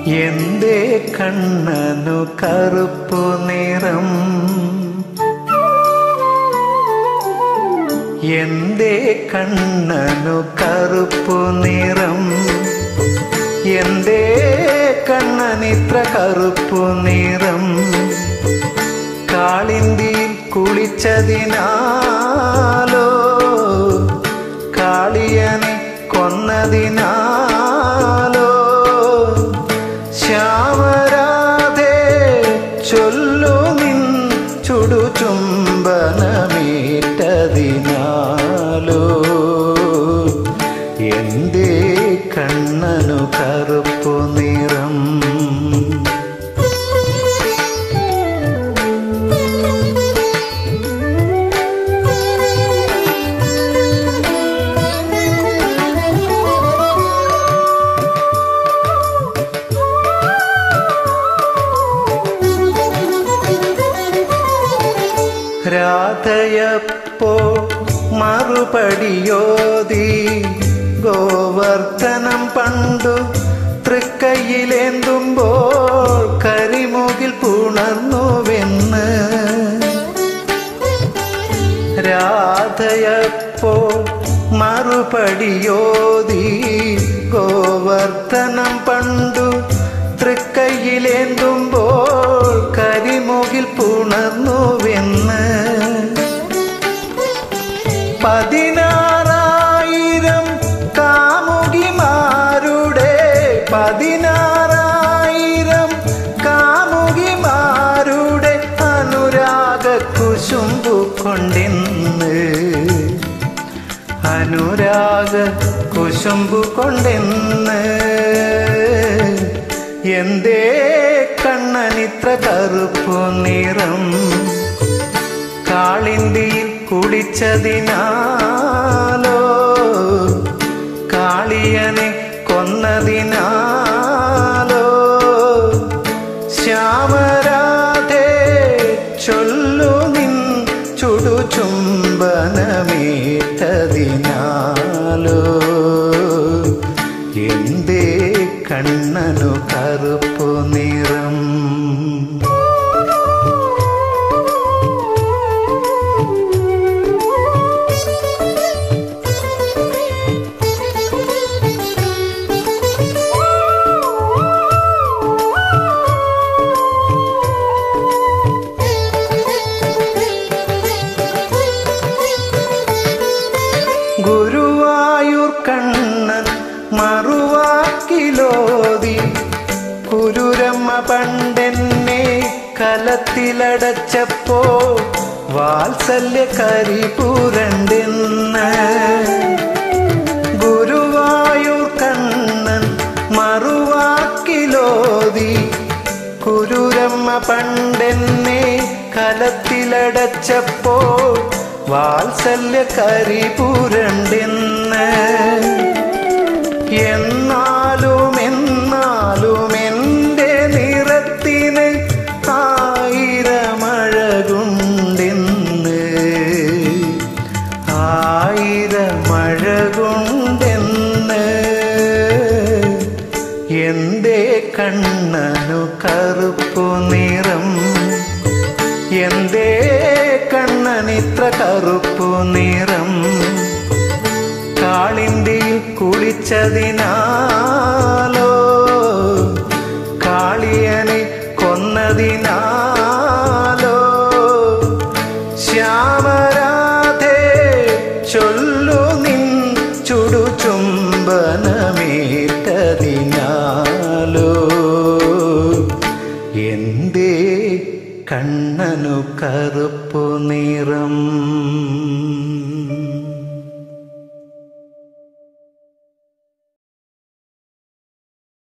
എന്തേ കണ്ണനു കറുപ്പു നിറം എന്തേ കണ്ണനു കറുപ്പു നിറം എന്തേ കണ്ണനിത്ര കറുപ്പു നിറം കാളിന്തിയിൽ കുളിച്ചതിനാലോ കാളിയനെ കൊന്നതിനാലോ ശ്യാമരാധേ ചൊല്ലു നിൻ ചുടു ചുംബനമേറ്റതിനാലോ എന്തേ കണ്ണനു കറുപ്പു നിറം രാധയപ്പോ മറുപടിയോതി ഗോവർദ്ധനം പണ്ടു തൃക്കൈയിലേന്തുമ്പോൾ കരിമുകിൽ പുണർന്നുവെന്ന് രാധയപ്പോ മറുപടിയോതി ഗോവർദ്ധനം പണ്ടു തൃക്കൈയിലേന്തുമ്പോൾ കരിമുകിൽ പുണർന്നുവെന്ന് പതിനാറായിരം കാമുകിമാരുടെ പതിനാറായിരം കാമുകിമാരുടെ അനുരാഗ കുശുമ്പു കൊണ്ടെന്ന് അനുരാഗ കുശുമ്പു കൊണ്ടെന്ന് എന്തേ കണ്ണനിത്ര കറുപ്പു നിറം കാളിന്തിയിൽ കുളിച്ചതിനാലോ കാളിയനെ കൊന്നതിനാലോ ശ്യാമരാധേ ചൊല്ലു നിൻ ചുടു ചുംബനമേറ്റതിനാലോ എന്തേ കണ്ണനു കറുപ്പു നിറം ഗുരുവായൂർ കണ്ണൻ മറുവാക്കിലോതി കുരുരമ്മ പണ്ടെന്നെ കലത്തിലടച്ചപ്പോ വാത്സല്യ കരിപൂരണ്ടെന്ന് ഗുരുവായൂർ കണ്ണൻ മറുവാക്കിലോതി കുരുരമ്മ പണ്ടെന്നെ കലത്തിലടച്ചപ്പോൾ വാത്സല്യ കരിപുരണ്ടെന്ന് എന്നാലും എന്നാലും എൻ്റെ നിറത്തിന് ആയിരമഴകുണ്ടെന്ന് ആയിരമഴകുണ്ടെന്ന് എന്തേ കണ്ണനു കറുപ്പു നിറം എന്തേ കണ്ണനിത്ര കറുപ്പു നിറം കാളിന്തിയിൽ കുളിച്ചതിനാലോ കാളിയനെ കൊന്നതിനാലോ ശ്യാമരാധേ ചൊല്ലു നിൻ ചുടു ചുംബനമേറ്റതിനാലോ എന്തേ കണ്ണനു കറുപ്പു നിറം